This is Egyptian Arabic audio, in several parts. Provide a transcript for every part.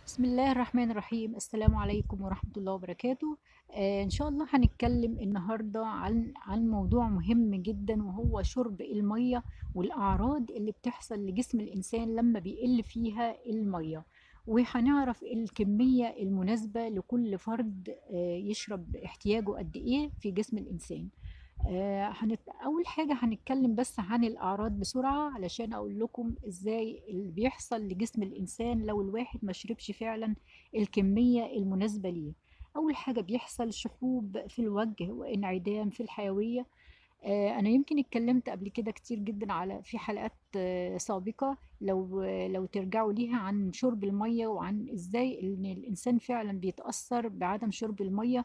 بسم الله الرحمن الرحيم السلام عليكم ورحمة الله وبركاته آه إن شاء الله هنتكلم النهاردة عن عن موضوع مهم جدا وهو شرب المية والأعراض اللي بتحصل لجسم الإنسان لما بيقل فيها المية وهنعرف الكمية المناسبة لكل فرد آه يشرب احتياجه قد إيه في جسم الإنسان آه، هنت... أول حاجة هنتكلم بس عن الأعراض بسرعة علشان أقول لكم إزاي اللي بيحصل لجسم الإنسان لو الواحد ما شربش فعلا الكمية المناسبة ليه أول حاجة بيحصل شحوب في الوجه وانعدام في الحيوية آه، أنا يمكن اتكلمت قبل كده كتير جدا على في حلقات آه، سابقة لو لو ترجعوا ليها عن شرب المية وعن ازاي ان الإنسان فعلا بيتأثر بعدم شرب المية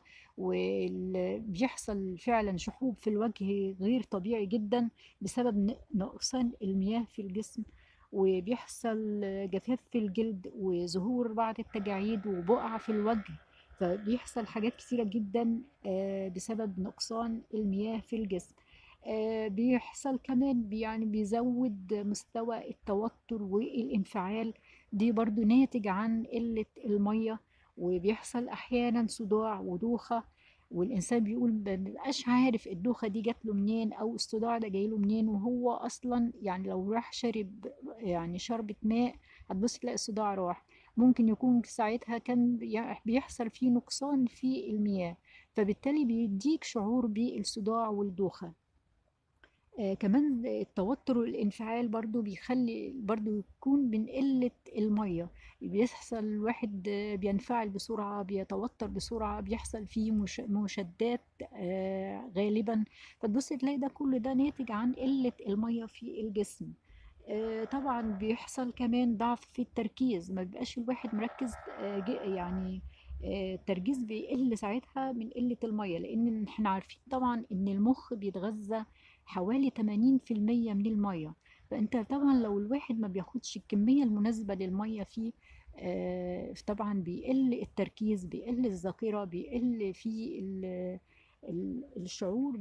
وبيحصل فعلا شحوب في الوجه غير طبيعي جدا بسبب ن- نقصان المياه في الجسم وبيحصل جفاف في الجلد وظهور بعض التجاعيد وبقع في الوجه فبيحصل حاجات كتيرة جدا آه، بسبب نقصان المياه في الجسم آه، بيحصل كمان بي- يعني بيزود مستوى التوتر والانفعال دي برضو ناتج عن قلة المية وبيحصل أحيانا صداع ودوخة والإنسان بيقول ما بيبقاش عارف الدوخة دي جات له منين أو الصداع ده جاي له منين وهو أصلا يعني لو راح شرب يعني شربة ماء هتبص تلاقي الصداع راح ممكن يكون ساعتها كان بي- بيحصل فيه نقصان في المياه فبالتالي بيديك شعور بالصداع والدوخة آه كمان التوتر والانفعال برضو بيخلي برضو يكون من قلة المية بيحصل الواحد آه، بينفعل بسرعة بيتوتر بسرعة بيحصل فيه مش مشادات آه غالبا فتبص تلاقي ده كل ده ناتج عن قلة المية في الجسم آه، طبعا بيحصل كمان ضعف في التركيز ما بيبقاش الواحد مركز آه، ج- يعني آه، التركيز بيقل ساعتها من قلة المية لأن احنا عارفين طبعا إن المخ بيتغذى حوالي 80% من المية فأنت طبعا لو الواحد ما بياخدش الكمية المناسبة للمية فيه آه، طبعا بيقل التركيز بيقل الذاكرة بيقل في ال- ال- الشعور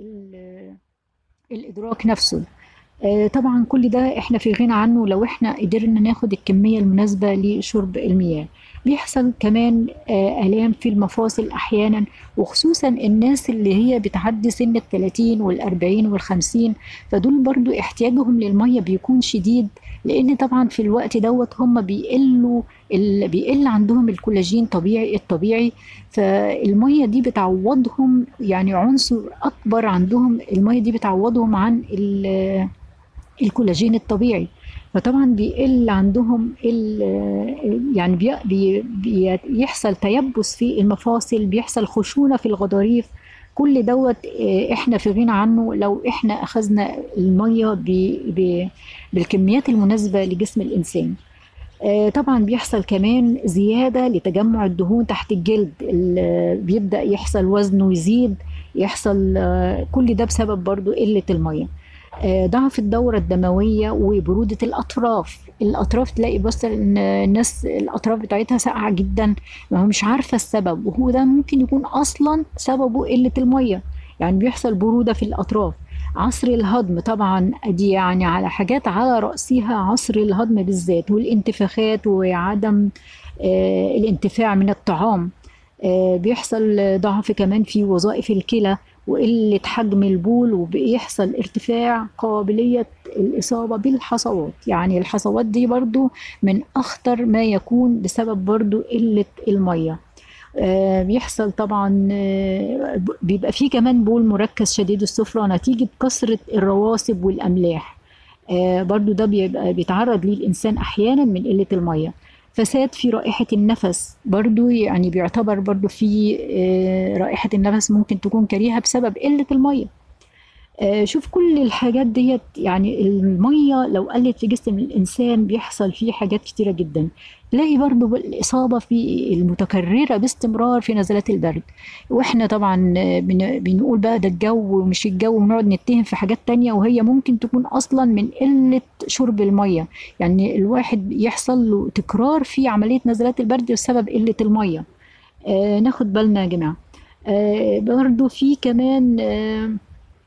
بالإدراك نفسه آه، طبعا كل ده احنا في غنى عنه لو احنا قدرنا ناخد الكمية المناسبة لشرب المياه بيحصل كمان آه، آلام في المفاصل أحيانا وخصوصا الناس اللي هي بتعدي سن الثلاثين والأربعين والخمسين فدول برضو احتياجهم للمية بيكون شديد لأن طبعا في الوقت دوت هم بيقلوا ال- بيقل عندهم الكولاجين طبيعي الطبيعي فالمية دي بتعوضهم يعني عنصر أكبر عندهم المية دي بتعوضهم عن ال- الكولاجين الطبيعي فطبعا بيقل عندهم ال- يعني بي بي بي- بيحصل تيبس في المفاصل بيحصل خشونة في الغضاريف كل دوت آه، احنا في غنى عنه لو احنا اخذنا المية ب- ب- بالكميات المناسبة لجسم الانسان آه، طبعا بيحصل كمان زيادة لتجمع الدهون تحت الجلد ال- بيبدأ يحصل وزنه يزيد يحصل آه، كل ده بسبب برضو قلة المية آه، ضعف الدورة الدموية وبرودة الأطراف الأطراف تلاقي بس إن الناس الأطراف بتاعتها ساقعة جدا ما هو مش عارفة السبب وهو ده ممكن يكون أصلا سببه قلة المية يعني بيحصل برودة في الأطراف عصر الهضم طبعا دي يعني على حاجات على رأسها عصر الهضم بالذات والانتفاخات وعدم آه، الانتفاع من الطعام آه، بيحصل ضعف كمان في وظائف الكلى وقلة حجم البول وبيحصل ارتفاع قابلية الإصابة بالحصوات يعني الحصوات دي برضو من أخطر ما يكون بسبب برضو قلة المية آه، بيحصل طبعا آه، بيبقى فيه كمان بول مركز شديد الصفرة نتيجة كثرة الرواسب والأملاح آه، برضو ده بيبقى بيتعرض ليه الإنسان أحيانا من قلة المية فساد في رائحة النفس برضو يعني بيعتبر برضو في آه، رائحة النفس ممكن تكون كريهة بسبب قلة المية آه، شوف كل الحاجات ديت يعني المية لو قلت في جسم الإنسان بيحصل فيه حاجات كتيرة جدا تلاقي برضو الإصابة في المتكررة باستمرار في نزلات البرد وإحنا طبعا آه، بن- بنقول بقى ده الجو ومش الجو ونقعد نتهم في حاجات تانية وهي ممكن تكون أصلا من قلة شرب المية يعني الواحد يحصل له تكرار في عملية نزلات البرد بسبب قلة المية آه ناخد بالنا يا جماعة آه برضو في كمان آه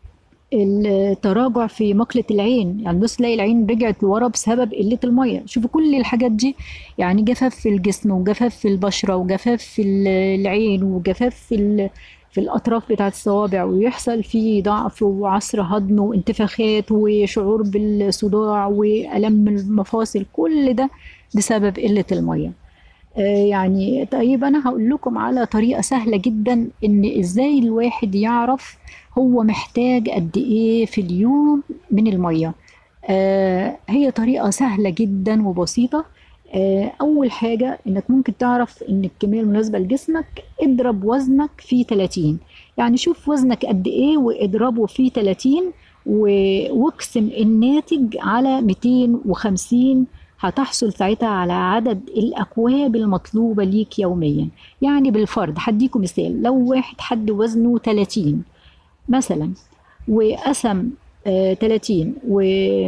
التراجع في مقلة العين يعني بص تلاقي العين رجعت لورا بسبب قلة المية شوفوا كل الحاجات دي يعني جفاف في الجسم وجفاف في البشرة وجفاف في ال- العين وجفاف في ال- في الأطراف بتاعة الصوابع ويحصل فيه ضعف وعسر هضم وانتفاخات وشعور بالصداع وألم المفاصل كل ده بسبب قلة المية آه، يعني طيب انا هقول لكم على طريقة سهلة جدا ان ازاي الواحد يعرف هو محتاج قد ايه في اليوم من المية آه، هي طريقة سهلة جدا وبسيطة آه، اول حاجة انك ممكن تعرف ان الكمية المناسبة لجسمك اضرب وزنك في 30 يعني شوف وزنك قد ايه واضربه في 30 و- واقسم الناتج على 250 هتحصل ساعتها على عدد الأكواب المطلوبة ليك يوميا يعني بالفرض هديكم مثال لو واحد حد وزنه 30 مثلا وقسم آه 30 و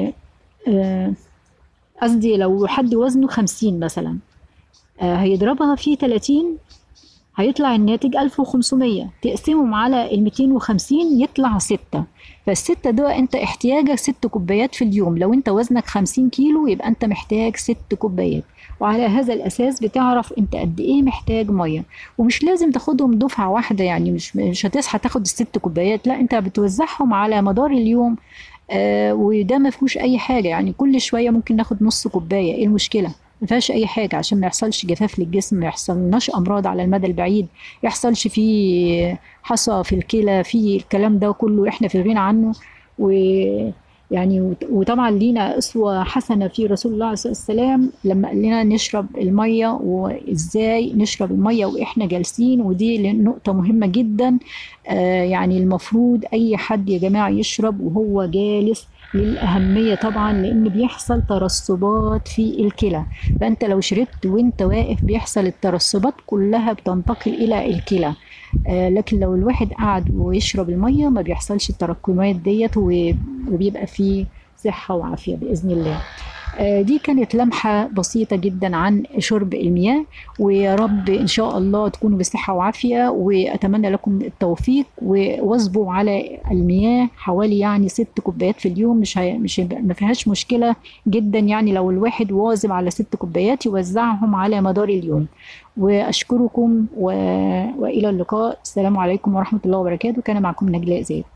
آه، قصدي لو حد وزنه 50 مثلا آه، هيضربها في 30 هيطلع الناتج 1500 تقسمهم على ال 250 يطلع 6 فالستة ده انت احتياجك ست كوبايات في اليوم لو انت وزنك 50 كيلو يبقى انت محتاج ست كوبايات وعلى هذا الاساس بتعرف انت قد ايه محتاج ميه ومش لازم تاخدهم دفعه واحده يعني مش مش هتصحى تاخد الست كوبايات لا انت بتوزعهم على مدار اليوم آه وده ما فيهوش اي حاجه يعني كل شويه ممكن ناخد نص كوبايه ايه المشكله ما فيهاش اي حاجه عشان ما يحصلش جفاف للجسم ما يحصلناش امراض على المدى البعيد يحصلش فيه حصى في الكلى في الكلام ده كله احنا في غنى عنه و يعني وط- وطبعا لينا اسوه حسنه في رسول الله عليه الصلاه والسلام لما قال لنا نشرب الميه وازاي نشرب الميه واحنا جالسين ودي نقطه مهمه جدا آه يعني المفروض اي حد يا جماعه يشرب وهو جالس للأهمية طبعا لأن بيحصل ترسبات في الكلى فأنت لو شربت وأنت واقف بيحصل الترسبات كلها بتنتقل إلى الكلى آه لكن لو الواحد قعد ويشرب المية ما بيحصلش التراكمات ديت و- وبيبقى فيه صحة وعافية بإذن الله آه، دي كانت لمحة بسيطة جدا عن شرب المياه ويا رب إن شاء الله تكونوا بصحة وعافية وأتمنى لكم التوفيق وواظبوا على المياه حوالي يعني ست كوبايات في اليوم مش هي مش هيبقى ما فيهاش مشكلة جدا يعني لو الواحد واظب على ست كوبايات يوزعهم على مدار اليوم وأشكركم و... وإلى اللقاء السلام عليكم ورحمة الله وبركاته كان معكم نجلاء زيد